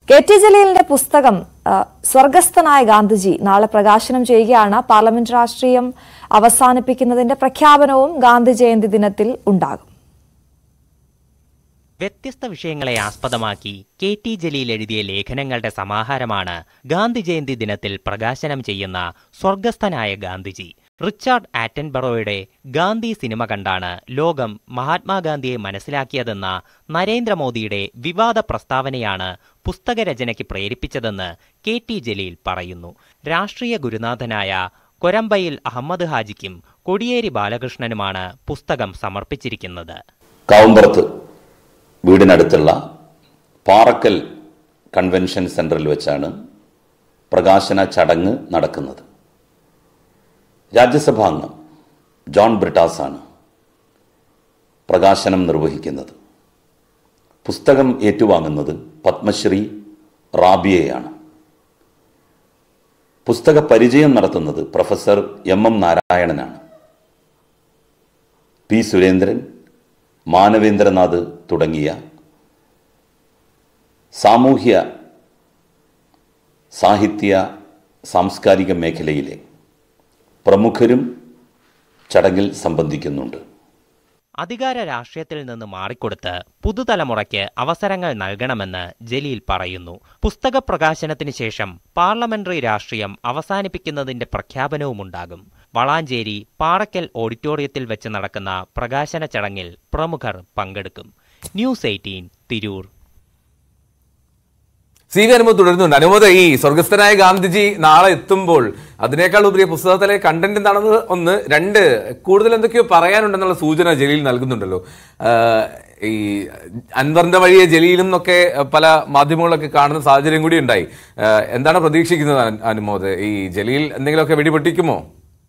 K T ജലീലിന്റെ പുസ്തകം ആ, സ്വർഗസ്ഥനായ ഗാന്ധിജി നാളെ പ്രകാശനം ചെയ്യുകയാണ് പാർലമെന്റ് രാഷ്ട്രീയം അവസാനിപ്പിക്കുന്നതിന്റെ പ്രഖ്യാപനവും ഗാന്ധി ജയന്തി ദിനത്തിൽ ഉണ്ടാകും വ്യത്യസ്ത വിഷയങ്ങളെ ആസ്പദമാക്കി കെ ടി ജലീൽ എഴുതിയ ലേഖനങ്ങളുടെ സമാഹാരമാണ് ഗാന്ധി ജയന്തി ദിനത്തിൽ പ്രകാശനം ചെയ്യുന്ന സ്വർഗസ്ഥനായ ഗാന്ധിജി റിച്ചാർഡ് ആറ്റൻബറോയുടെ ഗാന്ധി സിനിമ കണ്ടാണ് ലോകം മഹാത്മാഗാന്ധിയെ മനസ്സിലാക്കിയതെന്ന നരേന്ദ്രമോദിയുടെ വിവാദ പ്രസ്താവനയാണ് പുസ്തകരചനയ്ക്ക് പ്രേരിപ്പിച്ചതെന്ന് കെ ടി ജലീൽ പറയുന്നു രാഷ്ട്രീയ ഗുരുനാഥനായ കൊരമ്പയിൽ അഹമ്മദ് ഹാജിക്കും കൊടിയേരി ബാലകൃഷ്ണനുമാണ് പുസ്തകം സമർപ്പിച്ചിരിക്കുന്നത് കാവുമ്പുറത്ത് വീടിനടുത്തുള്ള പാറക്കൽ കൺവെൻഷൻ സെൻറ്ററിൽ വെച്ചാണ് പ്രകാശന ചടങ്ങ് നടക്കുന്നത് രാജ്യസഭാ അംഗം ജോൺ ബ്രിട്ടാസ് ആണ് പ്രകാശനം നിർവഹിക്കുന്നത് പുസ്തകം ഏറ്റുവാങ്ങുന്നത് പത്മശ്രീ റാബിയയാണ് പുസ്തക പരിചയം നടത്തുന്നത് പ്രൊഫസർ എം എം നാരായണനാണ് പി സുരേന്ദ്രൻ മാനവേന്ദ്രനാഥ് തുടങ്ങിയ സാമൂഹ്യ സാഹിത്യ സാംസ്കാരിക മേഖലയിലെ പ്രമുഖരും ചടങ്ങിൽ സംബന്ധിക്കുന്നുണ്ട് അധികാര രാഷ്ട്രീയത്തിൽ നിന്ന് മാറിക്കൊടുത്ത് പുതുതലമുറയ്ക്ക് അവസരങ്ങൾ നൽകണമെന്ന് ജലീൽ പറയുന്നു പുസ്തക പ്രകാശനത്തിന് ശേഷം പാർലമെന്ററി രാഷ്ട്രീയം അവസാനിപ്പിക്കുന്നതിന്റെ പ്രഖ്യാപനവുമുണ്ടാകും വളാഞ്ചേരി പാറക്കൽ ഓഡിറ്റോറിയത്തിൽ വെച്ച് നടക്കുന്ന പ്രകാശന ചടങ്ങിൽ പ്രമുഖർ പങ്കെടുക്കും news eighteen Tirur C V അനുമതി തുടരുന്നുണ്ട് അനുമതി ഈ സ്വർഗസ്ഥനായ ഗാന്ധിജി നാളെ എത്തുമ്പോൾ അതിനേക്കാൾ ഉപരി പുസ്തകത്തിലെ കണ്ടന്റ് എന്താണെന്ന് ഒന്ന് രണ്ട് കൂടുതൽ എന്തൊക്കെയോ പറയാനുണ്ടെന്നുള്ള സൂചന ജലീൽ നൽകുന്നുണ്ടല്ലോ ആഹ് ഈ അൻവറിന്റെ വഴിയെ ജലീലും എന്നൊക്കെ പല മാധ്യമങ്ങളൊക്കെ കാണുന്ന സാഹചര്യം കൂടി ഉണ്ടായി ആഹ് എന്താണ് പ്രതീക്ഷിക്കുന്നത് അൻ- അനുമോദ് ഈ ജലീൽ എന്തെങ്കിലുമൊക്കെ വെടിപൊട്ടിക്കുമോ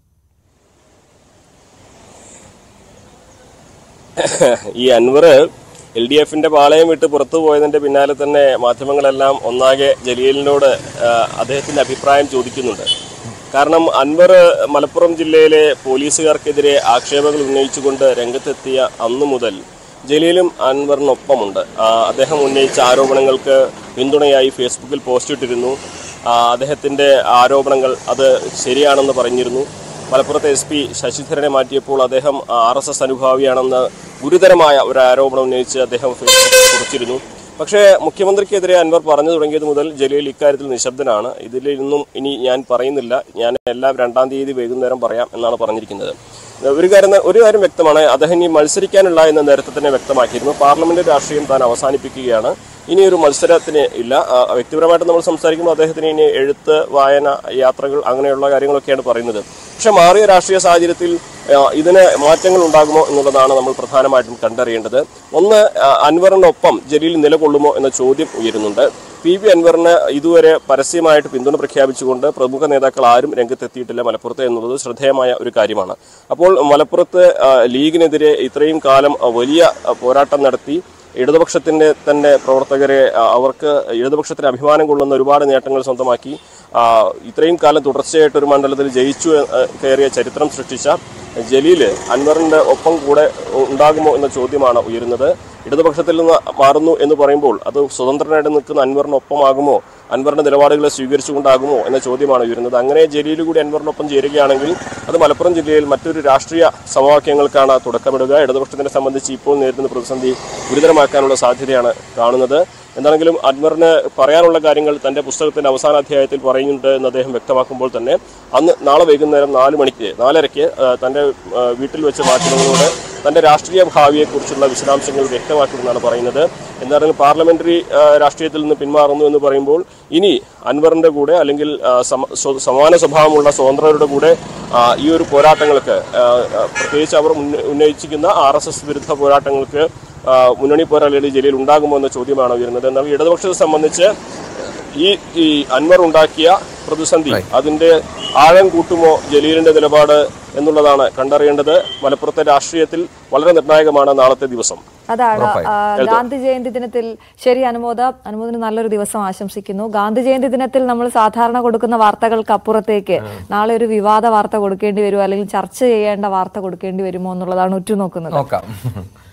ഈ അൻവർ എൽ ഡി എഫിന്റെ പാളയം വിട്ട് പുറത്തു പോയതിന്റെ പിന്നാലെ തന്നെ മാധ്യമങ്ങളെല്ലാം ഒന്നാകെ ജലീലിനോട് ആ, അദ്ദേഹത്തിന്റെ അഭിപ്രായം ചോദിക്കുന്നുണ്ട് കാരണം അൻവർ മലപ്പുറം ജില്ലയിലെ പോലീസുകാർക്കെതിരെ ആക്ഷേപങ്ങൾ ഉന്നയിച്ചുകൊണ്ട് രംഗത്തെത്തിയ അന്നു മുതൽ ജലീലും അൻവറിനൊപ്പമുണ്ട് ആ, അദ്ദേഹം ഉന്നയിച്ച ആരോപണങ്ങൾക്ക് പിന്തുണയായി ഫേസ്ബുക്കിൽ പോസ്റ്റ് ഇട്ടിരുന്നു ആ, അദ്ദേഹത്തിന്റെ ആരോപണങ്ങൾ അത് ശരിയാണെന്ന് പറഞ്ഞിരുന്നു മലപ്പുറത്തെ എസ് പി ശശിധരനെ മാറ്റിയപ്പോൾ അദ്ദേഹം ആർ എസ് എസ് അനുഭാവിയാണെന്ന് ഗുരുതരമായ ഒരു ആരോപണം ഉന്നയിച്ച് അദ്ദേഹം ഫേസ്ബുക്കിൽ കുറിച്ചിരുന്നു പക്ഷേ മുഖ്യമന്ത്രിക്കെതിരെ അൻവർ പറഞ്ഞു തുടങ്ങിയത് മുതൽ ജലീൽ ഇക്കാര്യത്തിൽ നിശബ്ദനാണ് ഇതിൽ ഇന്നും ഇനി ഞാൻ പറയുന്നില്ല ഞാൻ എല്ലാം രണ്ടാം തീയതി വൈകുന്നേരം പറയാം എന്നാണ് പറഞ്ഞിരിക്കുന്നത് ഒരു കാര്യം ഒരു കാര്യം വ്യക്തമാണ് അദ്ദേഹം ഇനി മത്സരിക്കാനുള്ള എന്ന് നേരത്തെ തന്നെ വ്യക്തമാക്കിയിരുന്നു പാർലമെന്റ് രാഷ്ട്രീയം താൻ അവസാനിപ്പിക്കുകയാണ് ഇനി ഒരു മത്സരത്തിന് ഇല്ല ആ, വ്യക്തിപരമായിട്ട് നമ്മൾ സംസാരിക്കുമ്പോൾ അദ്ദേഹത്തിന് ഇനി എഴുത്ത് വായന യാത്രകൾ അങ്ങനെയുള്ള കാര്യങ്ങളൊക്കെയാണ് പറയുന്നത് പക്ഷെ മാറിയ രാഷ്ട്രീയ സാഹചര്യത്തിൽ ആ, ഇതിന് മാറ്റങ്ങൾ ഉണ്ടാകുമോ എന്നുള്ളതാണ് നമ്മൾ പ്രധാനമായിട്ടും കണ്ടറിയേണ്ടത് ഒന്ന് ആ, അൻവറിനൊപ്പം ജലീൽ നിലകൊള്ളുമോ എന്ന ചോദ്യം ഉയരുന്നുണ്ട് പി വി അൻവറിന് ഇതുവരെ പരസ്യമായിട്ട് പിന്തുണ പ്രഖ്യാപിച്ചുകൊണ്ട് പ്രമുഖ നേതാക്കൾ ആരും രംഗത്തെത്തിയിട്ടില്ല മലപ്പുറത്ത് എന്നുള്ളത് ശ്രദ്ധേയമായ ഒരു കാര്യമാണ് അപ്പോൾ മലപ്പുറത്ത് ആ, ലീഗിനെതിരെ ഇത്രയും കാലം ആ, വലിയ ആ, പോരാട്ടം നടത്തി ഇടതുപക്ഷത്തിന്റെ തന്നെ പ്രവർത്തകരെ ആ, അവർക്ക് ഇടതുപക്ഷത്തിന് അഭിമാനം കൊള്ളുന്ന ഒരുപാട് നേട്ടങ്ങൾ സ്വന്തമാക്കി ആ, ഇത്രയും കാലം തുടർച്ചയായിട്ട് ഒരു മണ്ഡലത്തിൽ ജയിച്ചു ആ, കയറിയ ചരിത്രം സൃഷ്ടിച്ച ജലീല് അൻവറിന്റെ ഒപ്പം കൂടെ ഉണ്ടാകുമോ എന്ന ചോദ്യമാണ് ഉയരുന്നത് ഇടതുപക്ഷത്തിൽ നിന്ന് മാറുന്നു എന്ന് പറയുമ്പോൾ അത് സ്വതന്ത്രനായിട്ട് നിൽക്കുന്ന അൻവറിനൊപ്പമാകുമോ അൻവറിന്റെ നിലപാടുകളെ സ്വീകരിച്ചുകൊണ്ടാകുമോ എന്ന ചോദ്യമാണ് ഉയരുന്നത് അങ്ങനെ ജലീൽ കൂടി അൻവറിനൊപ്പം ചേരുകയാണെങ്കിൽ അത് മലപ്പുറം ജില്ലയിൽ മറ്റൊരു രാഷ്ട്രീയ സമവാക്യങ്ങൾക്കാണ് തുടക്കമിടുക ഇടതുപക്ഷത്തിനെ സംബന്ധിച്ച് ഇപ്പോൾ നേരിടുന്ന പ്രതിസന്ധി ഗുരുതരമാക്കാനുള്ള സാധ്യതയാണ് കാണുന്നത് എന്താണെങ്കിലും അൻവറിന് പറയാനുള്ള കാര്യങ്ങൾ തന്റെ പുസ്തകത്തിന്റെ അവസാന അധ്യായത്തിൽ പറയുന്നുണ്ട് എന്ന് അദ്ദേഹം വ്യക്തമാക്കുമ്പോൾ തന്നെ അന്ന് നാളെ വൈകുന്നേരം നാല് മണിക്ക് നാലരയ്ക്ക് ആ, തന്റെ ആ, വീട്ടിൽ വെച്ച് മാധ്യമങ്ങളോട് തന്റെ രാഷ്ട്രീയ ഭാവിയെക്കുറിച്ചുള്ള വിശദാംശങ്ങൾ വ്യക്തമാക്കുമെന്നാണ് പറയുന്നത് എന്താണെങ്കിലും പാർലമെന്ററി ആ, രാഷ്ട്രീയത്തിൽ നിന്ന് പിന്മാറുന്നു എന്ന് പറയുമ്പോൾ ഇനി അൻവറിന്റെ കൂടെ അല്ലെങ്കിൽ ആ, സമ- സ്വ- സമാന സ്വഭാവമുള്ള സ്വതന്ത്രരുടെ കൂടെ ആ, ഈ ഒരു പോരാട്ടങ്ങൾക്ക് ആ, ആ, പ്രത്യേകിച്ച് അവർ ഉന്ന- ഉന്നയിച്ചിരിക്കുന്ന ആർ എസ് എസ് വിരുദ്ധ പോരാട്ടങ്ങൾക്ക് ആ, മുന്നണി പോരാളികളിൽ ജലീൽ ഉണ്ടാകുമോ എന്ന ചോദ്യമാണ് ഉയരുന്നത് എന്നാൽ ഇടതുപക്ഷത്തെ സംബന്ധിച്ച് ഈ ഈ അൻവർ ഉണ്ടാക്കിയ പ്രതിസന്ധി അതിന്റെ ആഴം കൂട്ടുമോ ജലീലിന്റെ നിലപാട് എന്നുള്ളതാണ് കണ്ടറിയേണ്ടത് മലപ്പുറത്തെ രാഷ്ട്രീയത്തിൽ വളരെ നിർണായകമാണ് നാളത്തെ ദിവസം അതാണ് ഉറപ്പായും. ആ, ഗാന്ധി ജയന്തി ദിനത്തിൽ ശരി അനുമോദ അനുമോദിന് നല്ലൊരു ദിവസം ആശംസിക്കുന്നു ഗാന്ധി ജയന്തി ദിനത്തിൽ നമ്മൾ സാധാരണ കൊടുക്കുന്ന വാർത്തകൾക്ക് അപ്പുറത്തേക്ക് നാളെ ഒരു വിവാദ വാർത്ത കൊടുക്കേണ്ടി വരുമോ അല്ലെങ്കിൽ ചർച്ച ചെയ്യേണ്ട വാർത്ത കൊടുക്കേണ്ടി വരുമോ എന്നുള്ളതാണ് ഉറ്റുനോക്കുന്നത് നോക്കാം